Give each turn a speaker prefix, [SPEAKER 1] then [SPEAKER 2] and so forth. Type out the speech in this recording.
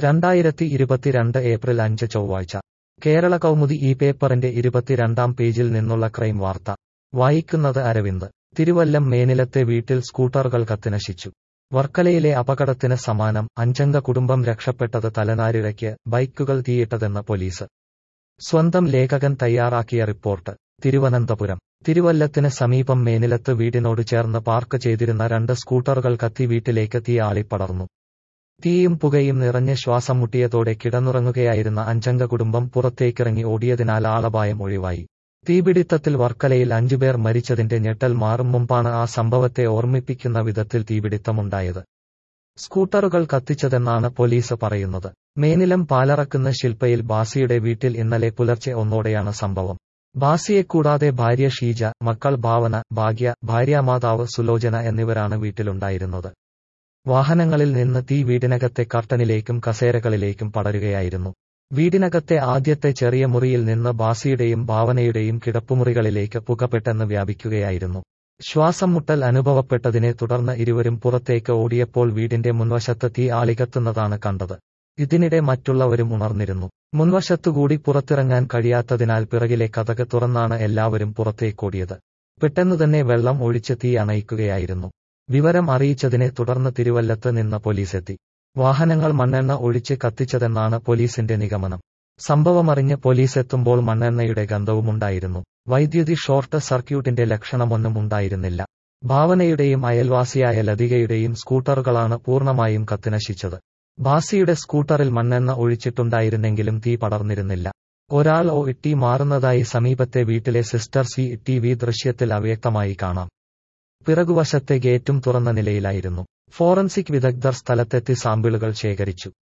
[SPEAKER 1] രണ്ടായിരത്തി ഇരുപത്തിരണ്ട് ഏപ്രിൽ അഞ്ച് ചൊവ്വാഴ്ച കേരള കൗമുദി ഈ പേപ്പറിന്റെ ഇരുപത്തിരണ്ടാം പേജിൽ നിന്നുള്ള ക്രൈം വാർത്ത വായിക്കുന്നത് അരവിന്ദ് തിരുവല്ലം മേനിലത്തെ വീട്ടിൽ സ്കൂട്ടറുകൾ കത്തിനശിച്ചു വർക്കലയിലെ അപകടത്തിന് സമാനം അഞ്ചംഗ കുടുംബം രക്ഷപ്പെട്ടത് തലനാരിഴയ്ക്ക് ബൈക്കുകൾ തീയിട്ടതെന്ന് പോലീസ് സ്വന്തം ലേഖകൻ തയ്യാറാക്കിയ റിപ്പോർട്ട് തിരുവനന്തപുരം തിരുവല്ലത്തിന് സമീപം മേനിലത്ത് വീടിനോട് ചേർന്ന് പാർക്ക് ചെയ്തിരുന്ന രണ്ട് സ്കൂട്ടറുകൾ കത്തി വീട്ടിലേക്ക് തീ ആളിപ്പടർന്നു തീയും പുകയും നിറഞ്ഞ് ശ്വാസം മുട്ടിയതോടെ കിടന്നുറങ്ങുകയായിരുന്ന അഞ്ചംഗ കുടുംബം പുറത്തേക്കിറങ്ങി ഓടിയതിനാൽ ആളപായം ഒഴിവായി തീപിടിത്തത്തിൽ വർക്കലയിൽ അഞ്ചുപേർ മരിച്ചതിന്റെ ഞെട്ടൽ മാറും മുമ്പാണ് ആ സംഭവത്തെ ഓർമ്മിപ്പിക്കുന്ന വിധത്തിൽ തീപിടിത്തമുണ്ടായത് സ്കൂട്ടറുകൾ കത്തിച്ചതെന്നാണ് പോലീസ് പറയുന്നത് മേനിലം പാലറക്കുന്ന ശില്പയിൽ ബാസിയുടെ വീട്ടിൽ ഇന്നലെ പുലർച്ചെ ഒന്നോടെയാണ് സംഭവം ബാസിയെ കൂടാതെ ഭാര്യ ഷീജ മക്കൾ ഭാവന ഭാഗ്യ ഭാര്യാമാതാവ് സുലോചന എന്നിവരാണ് വീട്ടിലുണ്ടായിരുന്നത് വാഹനങ്ങളിൽ നിന്ന് തീ വീടിനകത്തെ കർട്ടനിലേക്കും കസേരകളിലേക്കും പടരുകയായിരുന്നു വീടിനകത്തെ ആദ്യത്തെ ചെറിയ മുറിയിൽ നിന്ന് ബാസിയുടെയും ഭാവനയുടെയും കിടപ്പുമുറികളിലേക്ക് പുക പെട്ടെന്ന് വ്യാപിക്കുകയായിരുന്നു ശ്വാസം മുട്ടൽ അനുഭവപ്പെട്ടതിനെ തുടർന്ന് ഇരുവരും പുറത്തേക്ക് ഓടിയപ്പോൾ വീടിന്റെ മുൻവശത്ത് തീ ആളികത്തുന്നതാണ് കണ്ടത് ഇതിനിടെ മറ്റുള്ളവരും ഉണർന്നിരുന്നു മുൻവശത്തുകൂടി പുറത്തിറങ്ങാൻ കഴിയാത്തതിനാൽ പിറകിലെ കഥക് തുറന്നാണ് എല്ലാവരും പുറത്തേക്കോടിയത് പെട്ടെന്നുതന്നെ വെള്ളം ഒഴിച്ച് തീ അണയിക്കുകയായിരുന്നു വിവരം അറിയിച്ചതിനെ തുടർന്ന് തിരുവല്ലത്ത് നിന്ന് പോലീസെത്തി വാഹനങ്ങൾ മണ്ണെണ്ണ ഒഴിച്ച് കത്തിച്ചതെന്നാണ് പോലീസിന്റെ നിഗമനം സംഭവമറിഞ്ഞ് പോലീസെത്തുമ്പോൾ മണ്ണെണ്ണയുടെ ഗന്ധവുമുണ്ടായിരുന്നു വൈദ്യുതി ഷോർട്ട് സർക്യൂട്ടിന്റെ ലക്ഷണമൊന്നും ഉണ്ടായിരുന്നില്ല ഭാവനയുടെയും അയൽവാസിയായ ലതികയുടെയും സ്കൂട്ടറുകളാണ് പൂർണ്ണമായും കത്തിനശിച്ചത് ബാസിയുടെ സ്കൂട്ടറിൽ മണ്ണെണ്ണ ഒഴിച്ചിട്ടുണ്ടായിരുന്നെങ്കിലും തീ പടർന്നിരുന്നില്ല ഒരാൾ ഒ ഇട്ടി മാറുന്നതായി സമീപത്തെ വീട്ടിലെ സിസ്റ്റർ സി ടി വി ദൃശ്യത്തിൽ അവ്യക്തമായി കാണാം പിറകുവശത്തെ ഗേറ്റും തുറന്ന നിലയിലായിരുന്നു ഫോറൻസിക് വിദഗ്ധർ സ്ഥലത്തെത്തി സാമ്പിളുകൾ ശേഖരിച്ചു